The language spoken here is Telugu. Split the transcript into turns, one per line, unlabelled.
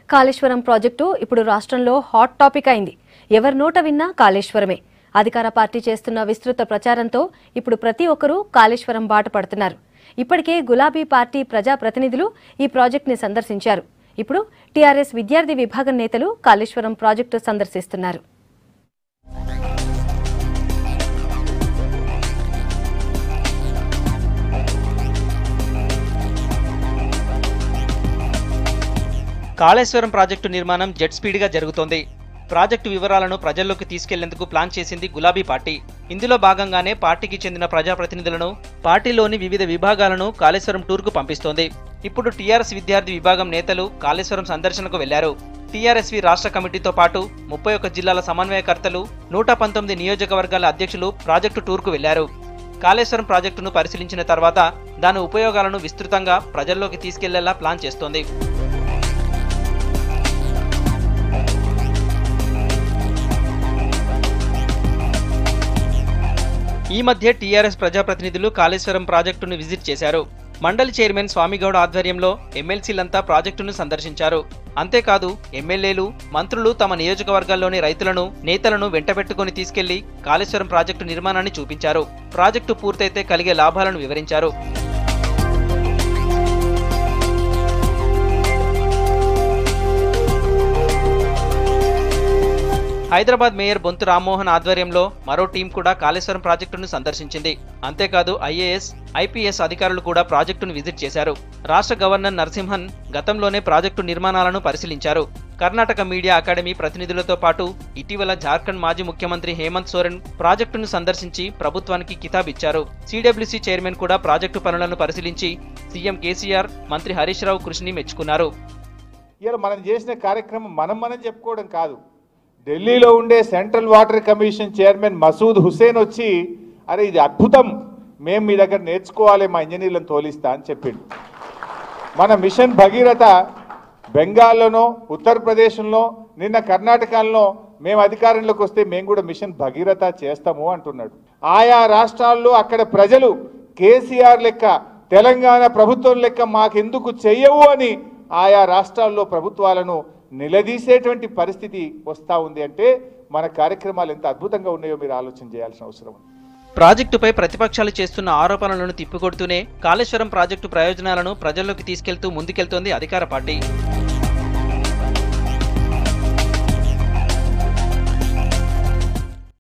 కాళేశ్వరం ప్రాజెక్టు ఇప్పుడు రాష్ట్రంలో హాట్ టాపిక్ అయింది ఎవరి నోట విన్నా కాళేశ్వరమే అధికార పార్టీ చేస్తున్న విస్తృత ప్రచారంతో ఇప్పుడు ప్రతి ఒక్కరూ కాళేశ్వరం బాట పడుతున్నారు ఇప్పటికే గులాబీ పార్టీ ప్రజాప్రతినిధులు ఈ ప్రాజెక్టుని సందర్శించారు ఇప్పుడు టీఆర్ఎస్ విద్యార్థి విభాగం నేతలు కాళేశ్వరం ప్రాజెక్టు సందర్శిస్తున్నారు
కాళేశ్వరం ప్రాజెక్టు నిర్మాణం జెట్ స్పీడ్గా జరుగుతోంది ప్రాజెక్టు వివరాలను ప్రజల్లోకి తీసుకెళ్లేందుకు ప్లాన్ చేసింది గులాబీ పార్టీ ఇందులో భాగంగానే పార్టీకి చెందిన ప్రజాప్రతినిధులను పార్టీలోని వివిధ విభాగాలను కాళేశ్వరం టూర్కు పంపిస్తోంది ఇప్పుడు టీఆర్ఎస్ విద్యార్థి విభాగం నేతలు కాళేశ్వరం సందర్శనకు వెళ్లారు టీఆర్ఎస్వి రాష్ట్ర కమిటీతో పాటు ముప్పై ఒక్క జిల్లాల సమన్వయకర్తలు నూట పంతొమ్మిది నియోజకవర్గాల అధ్యక్షులు ప్రాజెక్టు టూర్కు వెళ్లారు కాళేశ్వరం ప్రాజెక్టును పరిశీలించిన తర్వాత దాని ఉపయోగాలను విస్తృతంగా ప్రజల్లోకి తీసుకెళ్లేలా ప్లాన్ చేస్తోంది ఈ మధ్య టీఆర్ఎస్ ప్రజాప్రతినిధులు కాళేశ్వరం ప్రాజెక్టును విజిట్ చేశారు మండలి చైర్మన్ స్వామిగౌడ ఆధ్వర్యంలో ఎమ్మెల్సీలంతా ప్రాజెక్టును సందర్శించారు అంతేకాదు ఎమ్మెల్యేలు మంత్రులు తమ నియోజకవర్గాల్లోని రైతులను నేతలను వెంటబెట్టుకుని తీసుకెళ్లి కాళేశ్వరం ప్రాజెక్టు నిర్మాణాన్ని చూపించారు ప్రాజెక్టు పూర్తయితే కలిగే లాభాలను వివరించారు హైదరాబాద్ మేయర్ బొంతు రామ్మోహన్ ఆధ్వర్యంలో మరో టీం కూడా కాళేశ్వరం ప్రాజెక్టును సందర్శించింది అంతేకాదు ఐఏఎస్ ఐపీఎస్ అధికారులు కూడా ప్రాజెక్టును విజిట్ చేశారు రాష్ట్ర గవర్నర్ నరసింహన్ గతంలోనే ప్రాజెక్టు నిర్మాణాలను పరిశీలించారు కర్ణాటక మీడియా అకాడమీ ప్రతినిధులతో పాటు ఇటీవల జార్ఖండ్ మాజీ ముఖ్యమంత్రి హేమంత్ సోరెన్ ప్రాజెక్టును సందర్శించి ప్రభుత్వానికి కితాబ్ ఇచ్చారు సిడబ్ల్యూసీ చైర్మన్ కూడా ప్రాజెక్టు పనులను పరిశీలించి సీఎం కేసీఆర్ మంత్రి హరీష్ రావు కృషిని మెచ్చుకున్నారు
ఇవాళ మనం చేసిన కార్యక్రమం మనం మనం చెప్పుకోవడం కాదు ఢిల్లీలో ఉండే Central Water Commission chairman Masood Hussain వచ్చి అరే ఇది అద్భుతం మేము మీ దగ్గర నేర్చుకోవాలి మా ఇంజనీర్లను తోలిస్తా అని చెప్పిండు మన మిషన్ భగీరథ బెంగాల్లోనో ఉత్తరప్రదేశ్లో నిన్న కర్ణాటకలో మేము అధికారంలోకి వస్తే మేము కూడా మిషన్ భగీరథ చేస్తాము అంటున్నాడు ఆయా రాష్ట్రాల్లో అక్కడ ప్రజలు కేసీఆర్ లెక్క తెలంగాణ ప్రభుత్వం లెక్క మాకెందుకు చెయ్యవు అని ఆయా రాష్ట్రాల్లో ప్రభుత్వాలను నిలదీసేటువంటి పరిస్థితి వస్తూ ఉంది అంటే మన కార్యక్రమాలు ఎంత అద్భుతంగా ఉన్నాయో మీరు ఆలోచన చేయాల్సిన అవసరం ఉంది
ప్రాజెక్టుపై ప్రతిపక్షాలు చేస్తున్న ఆరోపణలను తిప్పికొడుతూనే కాళేశ్వరం ప్రాజెక్టు ప్రయోజనాలను ప్రజల్లోకి తీసుకెళ్తూ ముందుకెళ్తోంది అధికార పార్టీ